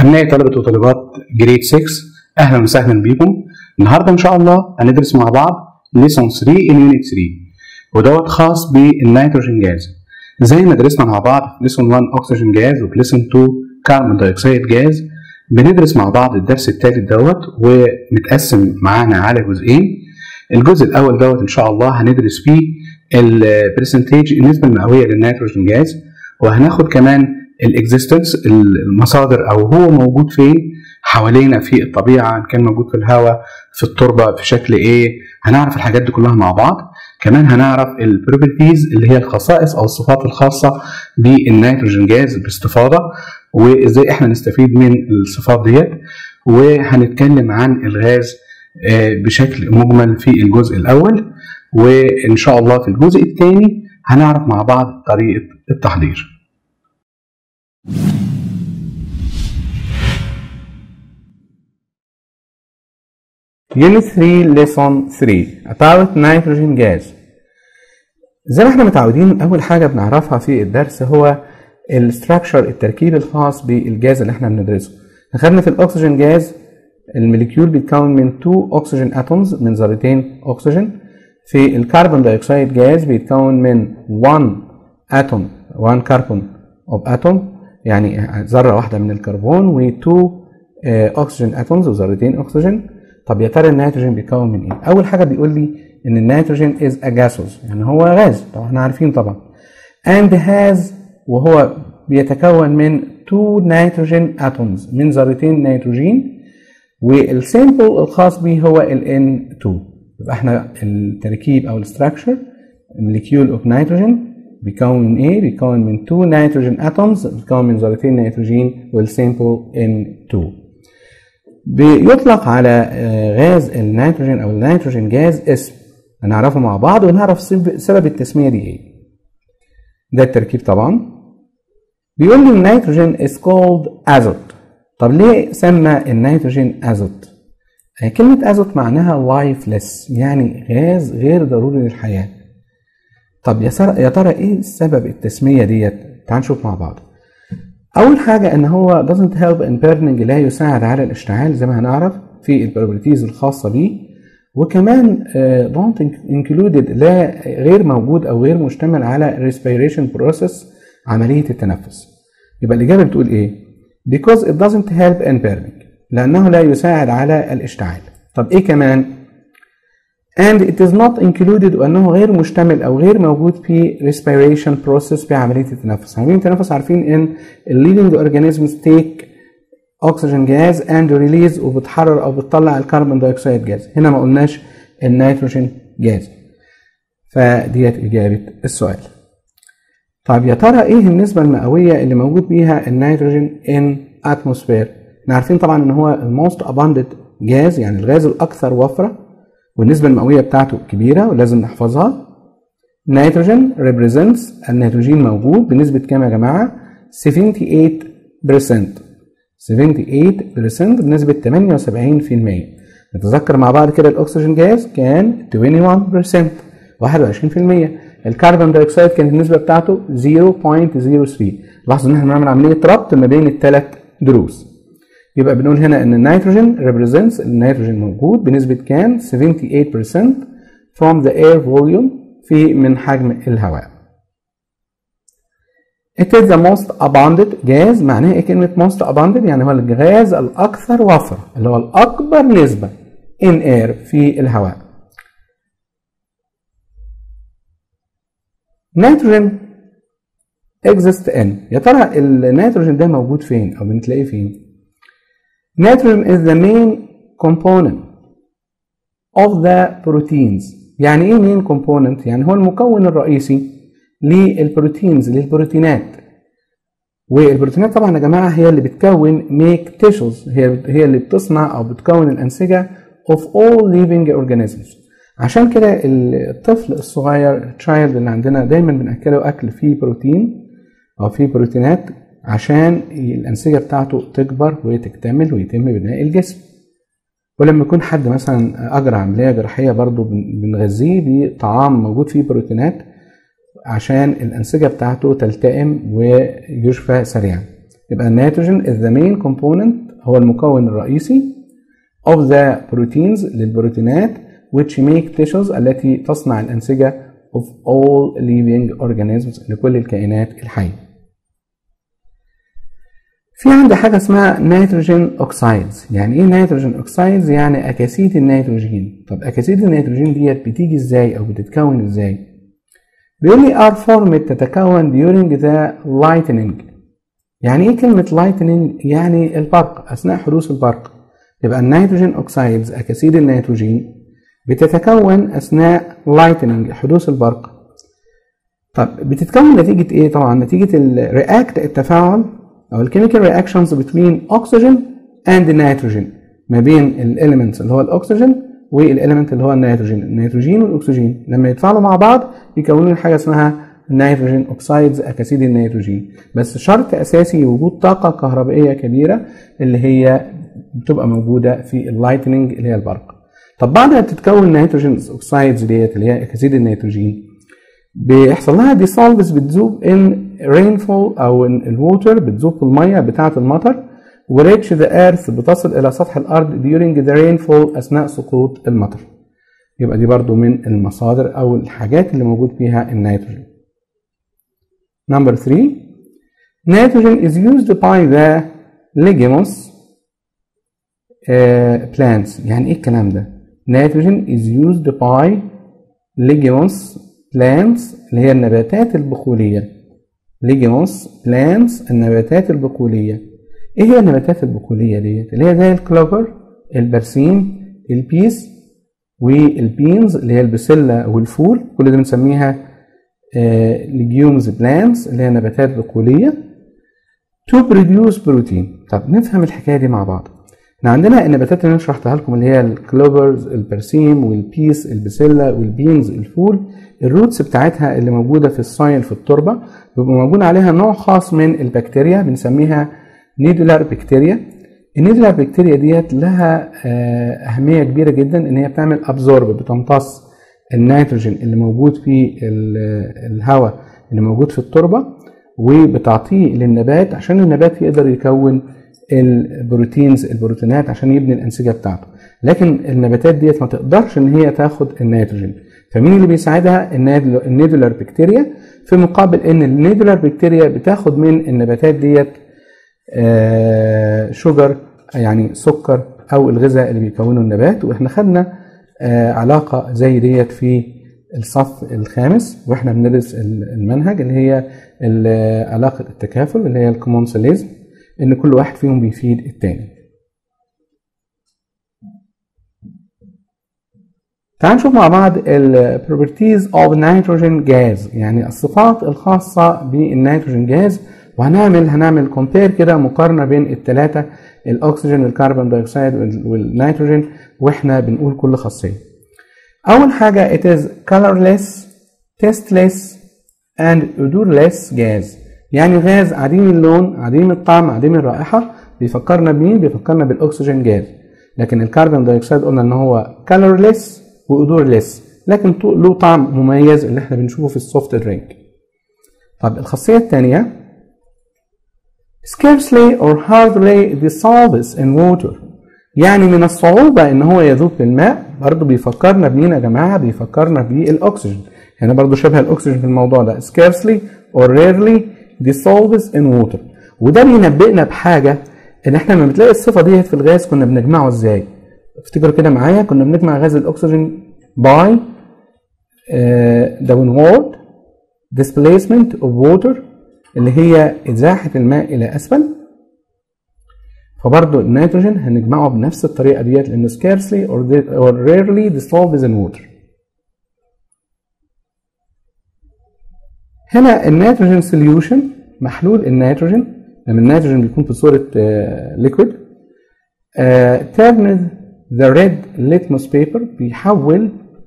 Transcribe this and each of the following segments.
أبنائي طلبة وطالبات جريد 6 أهلا وسهلا بكم النهاردة إن شاء الله هندرس مع بعض ليسون 3 in يونت 3 ودوت خاص بالنيتروجين جاز زي ما درسنا مع بعض في ليسون 1 أكسجين جاز وفي ليسون 2 كربون دايوكسيد جاز بندرس مع بعض الدرس الثالث دوت ومتقسم معانا على جزئين الجزء الأول دوت إن شاء الله هندرس فيه البرسنتيج النسبة المئوية للنيتروجين جاز وهناخد كمان الاكزيستنس المصادر او هو موجود فين حوالينا في الطبيعه ان كان موجود في الهواء في التربه في شكل ايه هنعرف الحاجات دي كلها مع بعض كمان هنعرف البروبرتيز اللي هي الخصائص او الصفات الخاصه بالنيتروجين جاز باستفاضه وازاي احنا نستفيد من الصفات ديت وهنتكلم عن الغاز بشكل مجمل في الجزء الاول وان شاء الله في الجزء الثاني هنعرف مع بعض طريقه التحضير Unit 3 Lesson 3 about nitrogen gas زي ما احنا متعودين أول حاجة بنعرفها في الدرس هو الستراكشر التركيب الخاص بالجاز اللي احنا بندرسه أخدنا في الأكسجين جاز الموليكيول بيتكون من 2 أكسجين أتومز من ذرتين أكسجين في الكربون دايوكسيد جاز بيتكون من 1 أتوم 1 كربون أوف أتوم يعني ذرة واحدة من الكربون و2 أكسجين أتومز وذرتين أكسجين طب يا ترى النيتروجين بيتكون من ايه؟ أول حاجة بيقول لي إن النيتروجين is a gaseous يعني هو غاز طبعا احنا عارفين طبعا and has وهو بيتكون من 2 نيتروجين atoms من ذرتين نيتروجين والسيمبل الخاص به هو ال N2 يبقى احنا التركيب أو الستراكشر molecule of nitrogen بيكون من ايه؟ بيكون من 2 نيتروجين اتومز بيكون من ذرتين نيتروجين والسيمبل N2 بيطلق على غاز النيتروجين او النيتروجين جاز اسم هنعرفه مع بعض ونعرف سبب التسميه دي ايه ده التركيب طبعا بيقول لي النيتروجين is called azote طب ليه سمى النيتروجين ازوت كلمة ازوت معناها lifeless يعني غاز غير ضروري للحياة طب يا ترى يا ترى ايه سبب التسميه ديت تعال نشوف مع بعض اول حاجه ان هو doesn't help in burning لا يساعد على الاشتعال زي ما هنعرف في البروبرتيز الخاصه بيه وكمان uh, don't included لا غير موجود او غير مشتمل على respiration process عمليه التنفس يبقى الاجابه بتقول ايه because it doesn't help in burning لانه لا يساعد على الاشتعال طب ايه كمان and it is not included وانه غير مشتمل او غير موجود في respiration process في عمليه التنفس عمليه التنفس عارفين ان living organisms take oxygen gas and release وبتحرر او بتطلع الكربون دايوكسيد جاز هنا ما قلناش النيتروجين جاز فديت اجابه السؤال طب يا ترى ايه النسبه المئويه اللي موجود بيها النيتروجين in atmosphere احنا عارفين طبعا ان هو الموست abundant جاز يعني الغاز الاكثر وفره والنسبة المئوية بتاعته كبيرة ولازم نحفظها نيتروجين represents النيتروجين موجود بنسبة كام يا جماعة 78% 78% بنسبة 78% نتذكر مع بعض كده الأكسجين جاز كان 21% 21% الكربون دايوكسيد كانت النسبة بتاعته 0.03 لاحظوا ان احنا بنعمل عملية ربط ما بين الثلاث دروس يبقى بنقول هنا ان النيتروجين represents النيتروجين موجود بنسبة كام 78% from the air volume في من حجم الهواء It is the most abundant gas معناها ايه كلمة most abundant يعني هو الغاز الأكثر وفرة اللي هو الأكبر نسبة in air في الهواء نيتروجين exist in يا ترى النيتروجين ده موجود فين أو بنتلاقيه فين؟ Nitrogen is the main component of the proteins يعني ايه main component يعني هو المكون الرئيسي للبروتينز للبروتينات والبروتينات طبعا يا جماعه هي اللي بتكون make tissues هي هي اللي بتصنع او بتكون الانسجه of all living organisms عشان كده الطفل الصغير التشايلد اللي عندنا دايما بناكله اكل فيه بروتين او فيه بروتينات عشان الأنسجة بتاعته تكبر وتكتمل ويتم بناء الجسم ولما يكون حد مثلا أجرى عملية جراحية برضو بنغذيه بطعام موجود فيه بروتينات عشان الأنسجة بتاعته تلتئم ويشفى سريعا يبقى النيتروجين is the main component هو المكون الرئيسي of the proteins للبروتينات which make tissues التي تصنع الأنسجة of all living organisms لكل الكائنات الحية. في عندي حاجة اسمها نيتروجين اوكسايدز، يعني ايه نيتروجين اوكسايدز؟ يعني أكاسيد النيتروجين، طب أكاسيد النيتروجين ديت بتيجي ازاي أو بتتكون ازاي؟ بيقول لي are formed تتكون during the lightning. يعني ايه كلمة lightning؟ يعني البرق أثناء حدوث البرق. يبقى النيتروجين اوكسايدز أكاسيد النيتروجين بتتكون اثناء لايتنينج حدوث البرق طب بتتكون نتيجة ايه طبعا نتيجة الرياكت التفاعل او الكيميكال رياكشنز بين اوكسجين اند نيتروجين ما بين الاليمنتس اللي هو الاكسجين والاليمنت اللي هو النيتروجين النيتروجين والاكسجين لما يتفاعلوا مع بعض يكونوا حاجه اسمها نيتروجين اوكسايدز اكاسيد النيتروجين بس شرط اساسي وجود طاقه كهربائيه كبيره اللي هي بتبقى موجوده في اللايتنينج اللي هي البرق طب بعد ما بتتكون نيتروجين اوكسايدز ديت اللي هي اكاسيد النيتروجين بيحصل لها ديسولفز بتذوب ان رينفول او الووتر بتذوب في الميه بتاعه المطر وريتش ذا ايرث بتصل الى سطح الارض during ذا رينفول اثناء سقوط المطر يبقى دي برضو من المصادر او الحاجات اللي موجود فيها النيتروجين نمبر 3 nitrogen is used by the leguminous uh, plants يعني ايه الكلام ده nitrogen is used by leguminous plants اللي هي النباتات البقولية leguminous plants النباتات البقولية ايه هي النباتات البقولية ديت اللي هي زي الكلوفر البرسيم البيس والبينز اللي هي البسلة والفول كل ده بنسميها ليجيومز بلانتس اللي هي نباتات بقولية to produce protein طب نفهم الحكاية دي مع بعض احنا عندنا النباتات اللي انا شرحتها لكم اللي هي الكلوفرز البرسيم والبيس البسلة والبينز الفول الروتس بتاعتها اللي موجودة في السايل في التربة بيبقى موجود عليها نوع خاص من البكتيريا بنسميها نيدولار بكتيريا النيدولار بكتيريا ديت لها أهمية كبيرة جدا إن هي بتعمل أبزورب بتمتص النيتروجين اللي موجود في الهواء اللي موجود في التربة وبتعطيه للنبات عشان النبات يقدر يكون البروتينز البروتينات عشان يبني الانسجه بتاعته لكن النباتات ديت ما تقدرش ان هي تاخد النيتروجين فمين اللي بيساعدها النيدولار بكتيريا في مقابل ان النيدولار بكتيريا بتاخد من النباتات ديت شوجر يعني سكر او الغذاء اللي بيكونه النبات واحنا خدنا علاقه زي ديت في الصف الخامس واحنا بندرس المنهج اللي هي علاقه التكافل اللي هي الكومونساليزم ان كل واحد فيهم بيفيد التاني تعال نشوف مع بعض ال properties of nitrogen gas يعني الصفات الخاصة بالنيتروجين جاز وهنعمل هنعمل كومبير كده مقارنة بين الثلاثة الأكسجين والكربون دايوكسيد والنيتروجين واحنا بنقول كل خاصية. أول حاجة it is colorless, tasteless and odorless gas يعني غاز عديم اللون عديم الطعم عديم الرائحة بيفكرنا بمين؟ بيفكرنا بالأكسجين جاز لكن الكربون دايوكسيد قلنا إن هو colorless وأودورلess لكن له طعم مميز اللي احنا بنشوفه في السوفت درينك طب الخاصية الثانية scarcely or hardly dissolves in water يعني من الصعوبة إن هو يذوب في الماء برضه بيفكرنا بمين يا جماعة؟ بيفكرنا بالأكسجين هنا برضه شبه الأكسجين في الموضوع ده scarcely or rarely dissolves in water وده بينبئنا بحاجة إن إحنا لما بتلاقي الصفة ديت في الغاز كنا بنجمعه إزاي؟ افتكروا كده معايا كنا بنجمع غاز الأكسجين by uh, downward displacement of water اللي هي إزاحة الماء إلى أسفل فبرضه النيتروجين هنجمعه بنفس الطريقة ديت لأنه scarcely or, or rarely dissolves in water هنا النيتروجين سوليوشن محلول النيتروجين لما النيتروجين بيكون في صورة ليكويد turn the red litmus paper بيحول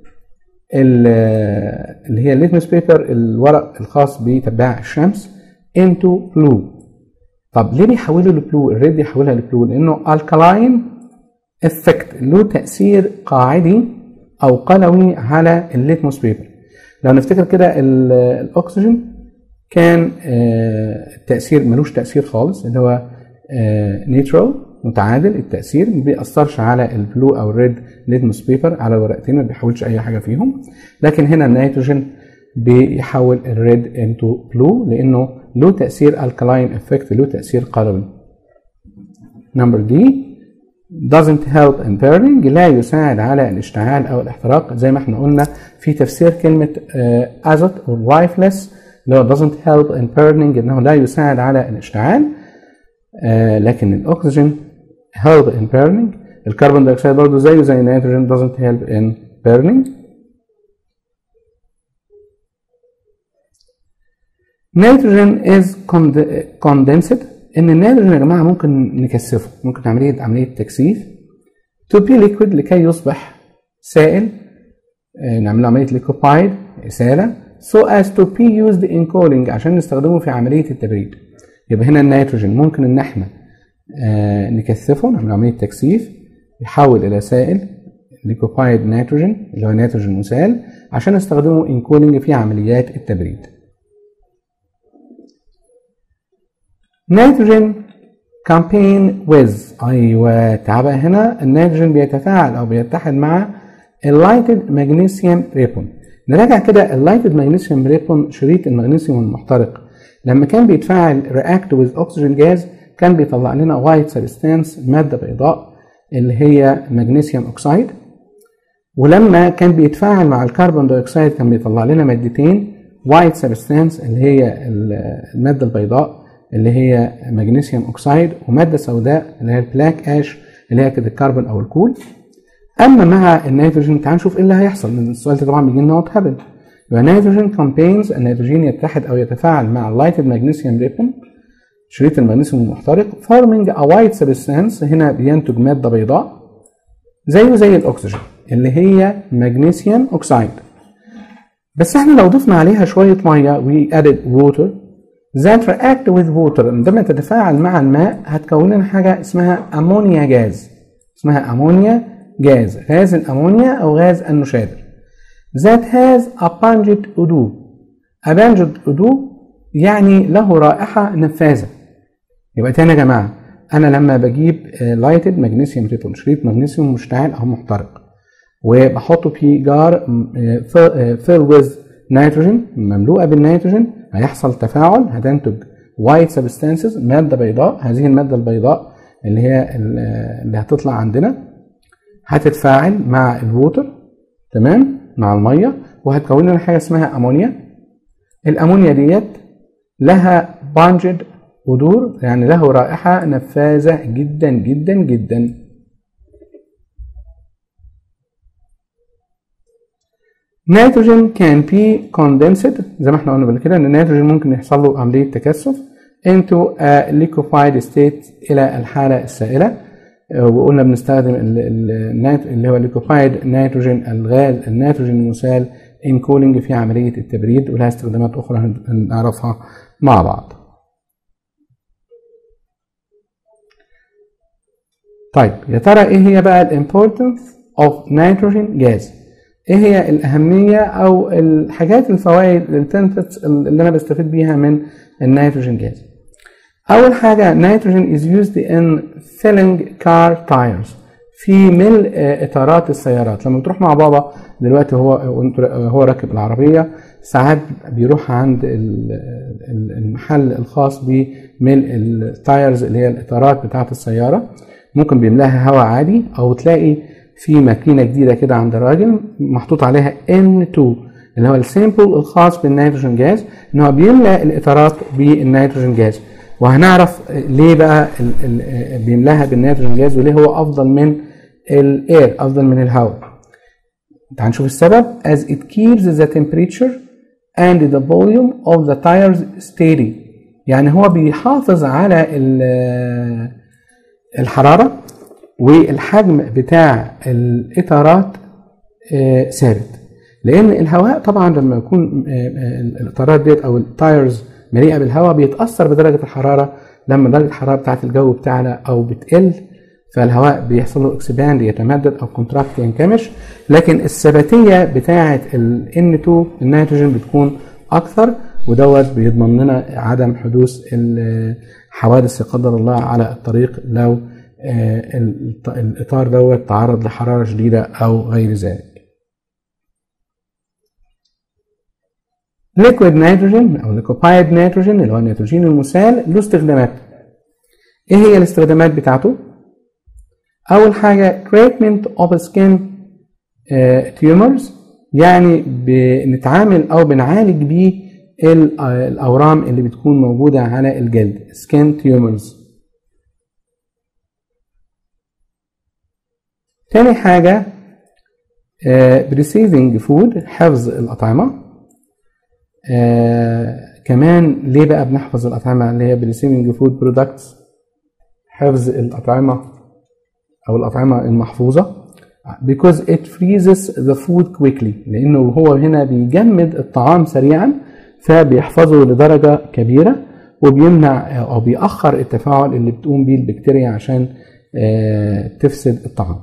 اللي هي الليتمس بيبر الورق الخاص بتباع الشمس into blue طب ليه بيحوله لبلو الريد يحولها لبلو لانه الكالاين افكت له تاثير قاعدي او قلوي على الليتموس بيبر لو نفتكر كده الاكسجين كان التاثير ملوش تاثير خالص اللي هو نيترال متعادل التاثير ما بيأثرش على البلو او الريد ليتمس بيبر على الورقتين ما بيحولش اي حاجه فيهم لكن هنا النيتروجين بيحول الريد انتو بلو لانه له تاثير الكلاين افكت له تاثير قلوي نمبر دي doesn't help in burning لا يساعد على الاشتعال او الاحتراق زي ما احنا قلنا في تفسير كلمه ازوت او lifeless اللي هو doesn't help in burning انه لا يساعد على الاشتعال آه لكن الاكسجين help in burning الكربون دايوكسيد برضه زيه زي النيتروجين doesn't help in burning نيتروجين is condensed ان النيتروجين يا جماعه ممكن نكثفه ممكن عمليه عمليه تكثيف to be liquid لكي يصبح سائل آه نعمل له عمليه liquefied اساله so as to be used in cooling عشان نستخدمه في عمليه التبريد يبقى هنا النيتروجين ممكن ان احنا آه نكثفه نعمل عمليه تكثيف يحول الى سائل liquefied نيتروجين اللي هو نيتروجين مسال عشان نستخدمه in cooling في عمليات التبريد نيتروجين campaign with ايوه تعال هنا النيتروجين بيتفاعل او بيتحد مع اللايتد مغنيسيوم ريبون نراجع كده اللايتد مغنيسيوم ريبون شريط المغنيسيوم المحترق لما كان بيتفاعل react with oxygen gas كان بيطلع لنا وايت سبستانس ماده بيضاء اللي هي مغنيسيوم اوكسيد ولما كان بيتفاعل مع الكربون دايوكسيد كان بيطلع لنا مادتين وايت سبستانس اللي هي الماده البيضاء اللي هي مغنيسيوم اوكسيد وماده سوداء اللي هي البلاك اش اللي هي كده الكربون او الكول اما مع النيتروجين تعال نشوف ايه اللي هيحصل لان السؤال ده طبعا بيجي لنا وات هابن يبقى نيتروجين كومبينز النيتروجين يتحد او يتفاعل مع اللايتد مغنيسيوم ريبون شريط المغنيسيوم المحترق forming a white substance هنا بينتج ماده بيضاء زيه زي الاكسجين اللي هي مغنيسيوم اوكسيد بس احنا لو ضفنا عليها شويه ميه we added water that react with water عندما تتفاعل مع الماء هتكون لنا حاجه اسمها امونيا جاز اسمها امونيا جاز غاز الامونيا او غاز النشادر that has a pungent odor a pungent odor يعني له رائحه نفاذه يبقى تاني يا جماعه انا لما بجيب لايتد مغنيسيوم ريبون شريط مغنيسيوم مشتعل او محترق وبحطه في جار فيل ويز نيتروجين مملوءه بالنيتروجين هيحصل تفاعل هتنتج وايت سبستانسز ماده بيضاء هذه الماده البيضاء اللي هي اللي هتطلع عندنا هتتفاعل مع الووتر تمام مع الميه وهتكون لنا حاجه اسمها امونيا الامونيا ديت لها بانجد ودور يعني له رائحه نفاذه جدا جدا جدا نيتروجين كان بي condensed زي ما احنا قلنا قبل كده ان النيتروجين ممكن يحصل له عمليه تكثف into a liquefied state الى الحاله السائله وقلنا بنستخدم اللي هو liquefied نيتروجين الغاز النيتروجين المسال in cooling في عمليه التبريد ولها استخدامات اخرى هنعرفها مع بعض. طيب يا ترى ايه هي بقى الامبورتنس اوف نيتروجين جاز؟ ايه هي الاهميه او الحاجات الفوائد البنفيتس اللي انا بستفيد بيها من النيتروجين جاز اول حاجه نيتروجين is used in filling car tires في ملء اطارات السيارات لما بتروح مع بابا دلوقتي هو هو راكب العربيه ساعات بيروح عند المحل الخاص بملء التايرز اللي هي الاطارات بتاعه السياره ممكن بيملاها هواء عادي او تلاقي في ماكينه جديده كده عند الراجل محطوط عليها N2 اللي هو السامبل الخاص بالنيتروجين جاز ان هو بيملا الاطارات بالنيتروجين جاز وهنعرف ليه بقى ال ال بيملاها بالنيتروجين جاز وليه هو افضل من الاير افضل من الهواء تعال نشوف السبب as it keeps the temperature and the volume of the tires steady يعني هو بيحافظ على الحراره والحجم بتاع الاطارات ثابت لان الهواء طبعا لما يكون الاطارات ديت او التايرز مليئه بالهواء بيتاثر بدرجه الحراره لما درجه الحراره بتاعه الجو بتاعنا او بتقل فالهواء بيحصل له اكسباند يتمدد او كونتراكت ينكمش لكن الثباتيه بتاعه ال N2 النيتروجين بتكون اكثر ودوت بيضمن لنا عدم حدوث الحوادث لا قدر الله على الطريق لو آه، الط- الاطار دوت تعرض لحراره شديده او غير ذلك ليكويد نيتروجين او ليكوبايد نيتروجين اللي هو النيتروجين المسال له استخدامات ايه هي الاستخدامات بتاعته اول حاجه treatment of skin آه، tumors يعني بنتعامل او بنعالج بيه ال- آه، الاورام اللي بتكون موجوده على الجلد skin tumors تاني حاجه آه، receiving food حفظ الاطعمه آه كمان ليه بقى بنحفظ الأطعمة اللي هي receiving food products حفظ الأطعمة أو الأطعمة المحفوظة because it freezes the food quickly لأنه هو هنا بيجمد الطعام سريعا فبيحفظه لدرجة كبيرة وبيمنع أو بيأخر التفاعل اللي بتقوم بيه البكتيريا عشان آه تفسد الطعام.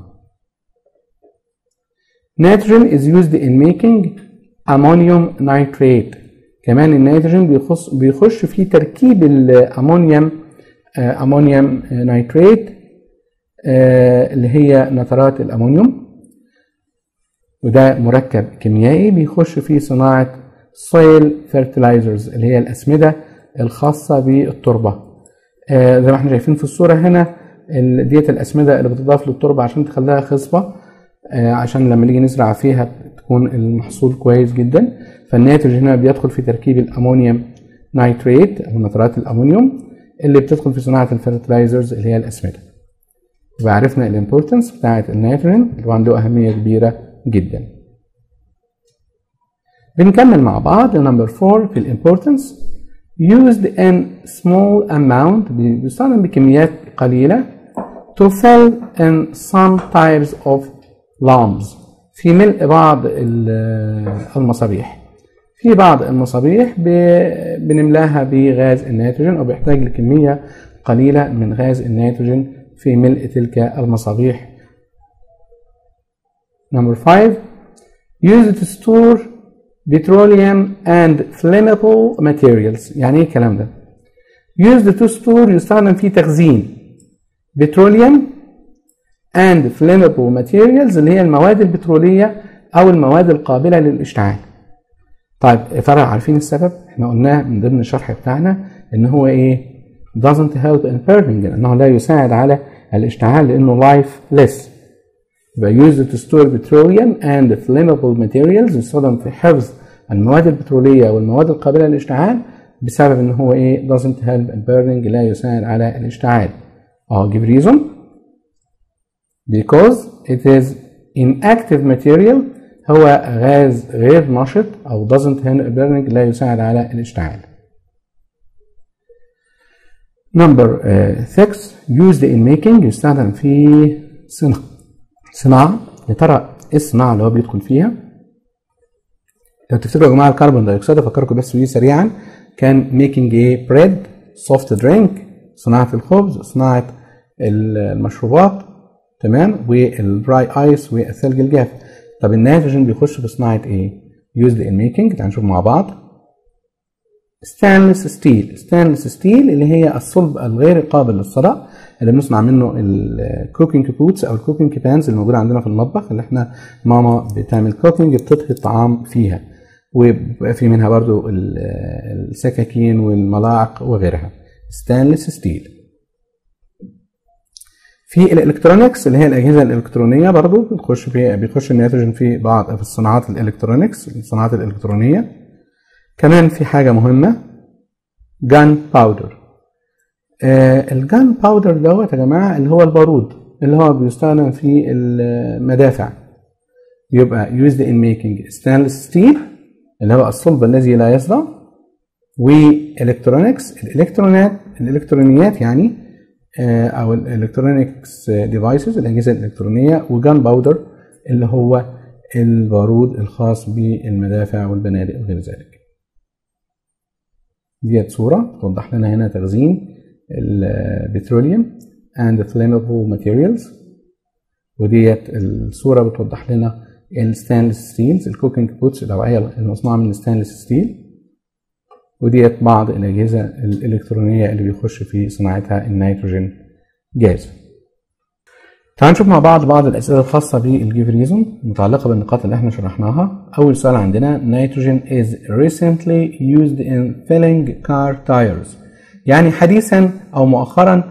Nitrogen is used in making ammonium nitrate كمان النيتروجين بيخص بيخش في تركيب الامونيوم آه، امونيوم نيتريت آه، اللي هي نترات الامونيوم وده مركب كيميائي بيخش في صناعه soil fertilizers اللي هي الاسمده الخاصه بالتربه آه، زي ما احنا شايفين في الصوره هنا ال- ديت الاسمده اللي بتضاف للتربه عشان تخليها خصبه آه، عشان لما نيجي نزرع فيها تكون المحصول كويس جدا فالنيتروجين هنا بيدخل في تركيب الامونيوم نايتريت او نترات الامونيوم اللي بتدخل في صناعه الفيرتلايزرز اللي هي الاسمده يبقى عرفنا الامبورتنس بتاعه النيتروجين اللي هو عنده اهميه كبيره جدا بنكمل مع بعض نمبر 4 في الامبورتنس used in small amount بيستخدم بكميات قليله to fill in some types of lamps في ملء بعض ال- المصابيح في بعض المصابيح ب- بنملاها بغاز النيتروجين او بيحتاج لكميه قليله من غاز النيتروجين في ملء تلك المصابيح Number 5 used to store petroleum and flammable materials يعني ايه الكلام ده used to store يستخدم في تخزين petroleum and flammable materials اللي هي المواد البترولية أو المواد القابلة للاشتعال. طيب يا ترى عارفين السبب؟ احنا قلناه من ضمن الشرح بتاعنا إن هو إيه؟ doesn't help in burning لأنه لا يساعد على الاشتعال لأنه lifeless. يبقى used to store petroleum and flammable materials يستخدم في حفظ المواد البترولية والمواد القابلة للاشتعال بسبب إن هو إيه؟ doesn't help in burning لا يساعد على الاشتعال. أه give reason because it is inactive material هو غاز غير نشط أو doesn't help burning لا يساعد على الاشتعال. Number 6 used in making يستخدم في صناعة صناعة يا ترى ايه الصناعة اللي هو بيدخل فيها؟ لو تفتكروا يا جماعة الكربون دايوكسيد افكركم بس بيه سريعا كان making ايه bread soft drink صناعة الخبز صناعة المشروبات تمام والدراي ايس والثلج الجاف طب النيتروجين بيخش في صناعة ايه؟ used in making تعالوا نشوف مع بعض ستانلس ستيل ستانلس ستيل اللي هي الصلب الغير قابل للصدأ اللي بنصنع منه الكوكينج بوتس او الكوكينج بانز اللي موجوده عندنا في المطبخ اللي احنا ماما بتعمل كوكينج بتطهي الطعام فيها وبيبقى في منها برضو السكاكين والملاعق وغيرها ستانلس ستيل في الالكترونكس اللي هي الاجهزه الالكترونيه برضو بتخش في بيخش النيتروجين في بعض في الصناعات الالكترونكس الصناعات الالكترونيه كمان في حاجه مهمه جان باودر آه الجان باودر دوت يا جماعه اللي هو البارود اللي هو بيستخدم في المدافع يبقى used in making stainless steel اللي هو الصلب الذي لا يصدع والكترونكس الالكترونات الالكترونيات يعني آه او الالكترونكس ديفايسز الاجهزه الالكترونيه وجان باودر اللي هو البارود الخاص بالمدافع والبنادق وغير ذلك ديت صوره توضح لنا هنا تخزين البتروليوم and flammable materials وديت الصورة بتوضح لنا الستانلس ستيلز الكوكينج بوتس الأوعية المصنوعة من الستانلس ستيل وديت بعض الأجهزة الإلكترونية اللي بيخش في صناعتها النيتروجين جاز تعالوا نشوف مع بعض بعض الأسئلة الخاصة بالجيف ريزون متعلقة بالنقاط اللي احنا شرحناها أول سؤال عندنا nitrogen is recently used in filling car tires يعني حديثا أو مؤخرا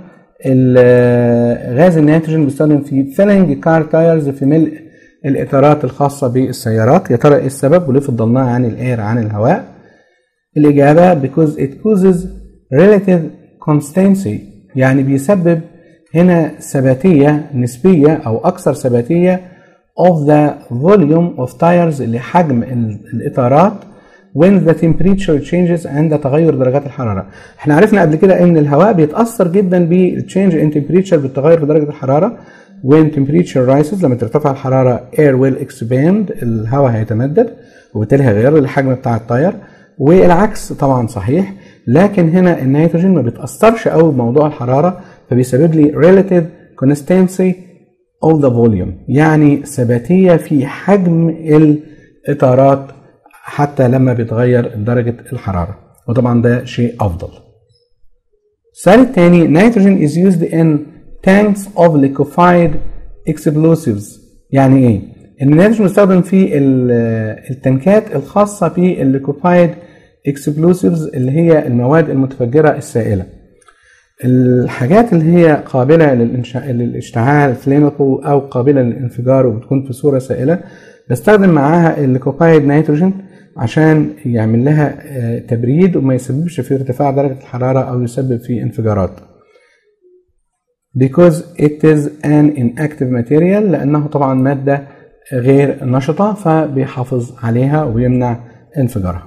غاز النيتروجين بيستخدم في filling car tires في ملء الإطارات الخاصة بالسيارات يا ترى إيه السبب وليه فضلناه عن الإير عن الهواء الإجابة because it causes relative constancy يعني بيسبب هنا ثباتية نسبية أو أكثر ثباتية of the volume of tires لحجم الإطارات when the temperature changes عند تغير درجات الحرارة احنا عرفنا قبل كده ان الهواء بيتأثر جدا بالتشينج in temperature بالتغير في درجة الحرارة when temperature rises لما ترتفع الحرارة air will expand الهواء هيتمدد وبالتالي هيغير الحجم بتاع التاير والعكس طبعا صحيح لكن هنا النيتروجين ما بيتأثرش قوي بموضوع الحرارة فبيسبب لي relative constancy of the volume يعني ثباتية في حجم الإطارات حتى لما بيتغير درجة الحرارة وطبعا ده شيء أفضل السؤال الثاني nitrogen is used in tanks of liquefied explosives يعني ايه؟ ان النيتروجين مستخدم في التنكات الخاصة بالليكوفايد اكسبلوسيفز اللي هي المواد المتفجرة السائلة الحاجات اللي هي قابلة للاشتعال فليمبل أو قابلة للانفجار وبتكون في صورة سائلة بستخدم معاها الليكوفايد نيتروجين عشان يعمل لها تبريد وما يسببش في ارتفاع درجة الحرارة أو يسبب في انفجارات because it is an inactive material لأنه طبعا مادة غير نشطة فبيحافظ عليها ويمنع انفجارها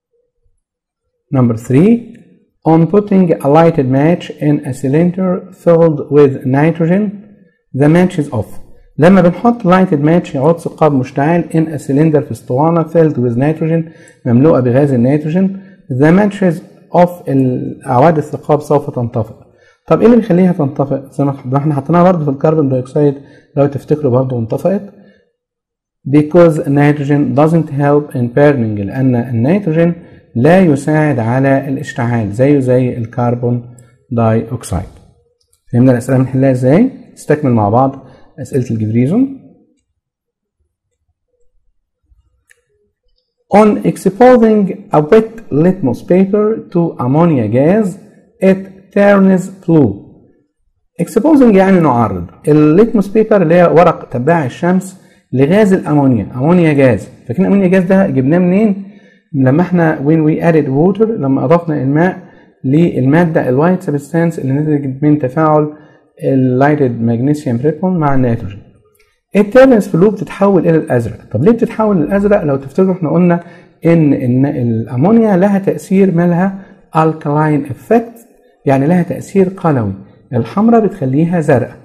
Number three, on putting a lighted match in a cylinder filled with nitrogen, the match is off. لما بنحط lighted match عود ثقاب مشتعل in a cylinder في اسطوانة filled with nitrogen مملوءة بغاز النيتروجين the match is off أعواد الثقاب سوف تنطفئ. طب ايه اللي بيخليها تنطفئ؟ زي ما احنا حطيناها برضه في الكربون دايوكسيد لو تفتكروا برضه انطفئت. Because nitrogen doesn't help in burning لأن النيتروجين لا يساعد على الاشتعال زيه زي الكربون داي اوكسيد فهمنا الاسئله بنحلها ازاي نستكمل مع بعض اسئله الجبريزون On exposing a wet litmus paper to ammonia gas it turns blue exposing يعني نعرض الليتموس بيبر اللي هي ورق تباع الشمس لغاز الامونيا امونيا جاز فاكرين الامونيا جاز ده جبناه منين لما احنا when we added water لما اضفنا الماء للماده الوايت سبستانس اللي نتجت من تفاعل اللايتد ماجنيسيوم ريبون مع النيتروجين التيرنس فلو بتتحول الى الازرق طب ليه بتتحول للازرق لو تفتكروا احنا قلنا ان ان الامونيا لها تاثير مالها الكلاين افكت يعني لها تاثير قلوي الحمراء بتخليها زرقاء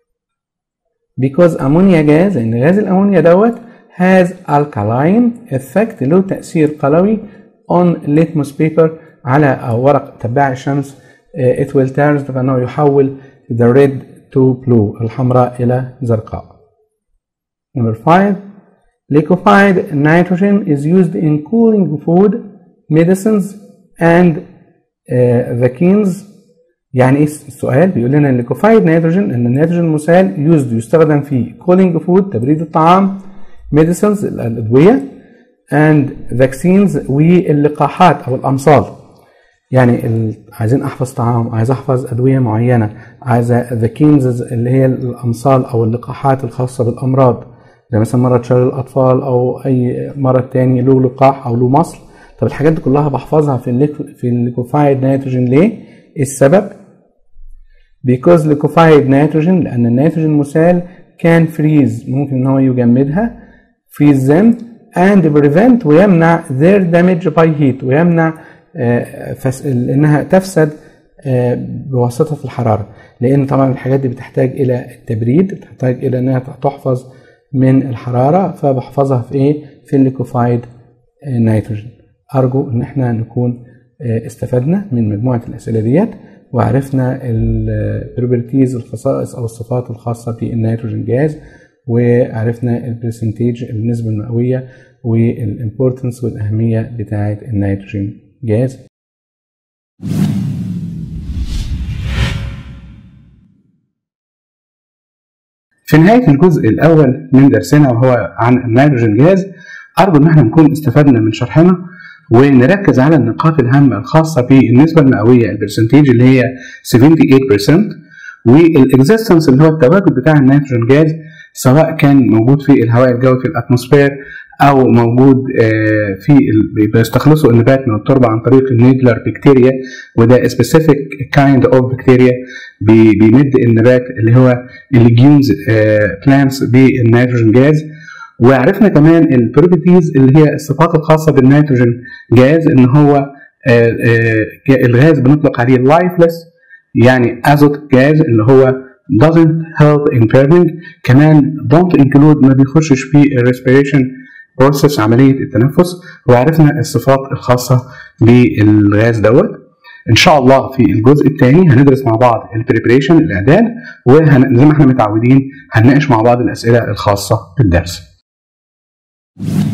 because ammonia gas لان غاز الامونيا دوت has alkaline effect له تأثير قلوي on litmus paper على ورق تباع الشمس it will turn فإنه يحول the red to blue الحمراء إلى زرقاء. Number five liquefied nitrogen is used in cooling food, medicines and uh, vaccines يعني ايه السؤال بيقول لنا liquefied nitrogen ان النيتروجين المسال used يستخدم في cooling food تبريد الطعام medicines الأدوية and vaccines واللقاحات أو الأمصال يعني ال... عايزين أحفظ طعام عايز أحفظ أدوية معينة عايزة vaccines اللي هي الأمصال أو اللقاحات الخاصة بالأمراض زي مثلا مرض شلل الأطفال أو أي مرض تاني له لقاح أو له مصل طب الحاجات دي كلها بحفظها في الليك... في الليكوفايد نيتروجين ليه؟ إيه السبب؟ because liquefied nitrogen لأن النيتروجين مسال كان فريز ممكن إن هو يجمدها freeze them and prevent ويمنع their damage by heat ويمنع فس... انها تفسد بواسطه الحراره لان طبعا الحاجات دي بتحتاج الى التبريد بتحتاج الى انها تحفظ من الحراره فبحفظها في ايه في الليكوفايد نيتروجين ارجو ان احنا نكون استفدنا من مجموعه الاسئله ديت وعرفنا البروبرتيز الخصائص او الصفات الخاصه بالنيتروجين جاز وعرفنا البرسنتيج النسبة المئوية والامبورتنس والأهمية بتاعة النيتروجين جاز في نهاية الجزء الأول من درسنا وهو عن النيتروجين جاز أرجو إن احنا نكون استفدنا من شرحنا ونركز على النقاط الهامة الخاصة بالنسبة المئوية البرسنتيج اللي هي 78% والاكزيستنس اللي هو التواجد بتاع النيتروجين جاز سواء كان موجود في الهواء الجوي في الاتموسفير او موجود في بيستخلصوا النبات من التربه عن طريق النيدلر بكتيريا وده سبيسيفيك كايند اوف بكتيريا بيمد النبات اللي هو الليجيومز بلانتس بالنيتروجين جاز وعرفنا كمان البروبرتيز اللي هي الصفات الخاصه بالنيتروجين جاز ان هو الغاز بنطلق عليه لايفلس يعني ازوت جاز اللي هو doesn't help in burning كمان don't include ما بيخشش في respiration process عملية التنفس وعرفنا الصفات الخاصة بالغاز دوت ان شاء الله في الجزء الثاني هندرس مع بعض البريبريشن الاعداد وزي ما احنا متعودين هنناقش مع بعض الاسئله الخاصه بالدرس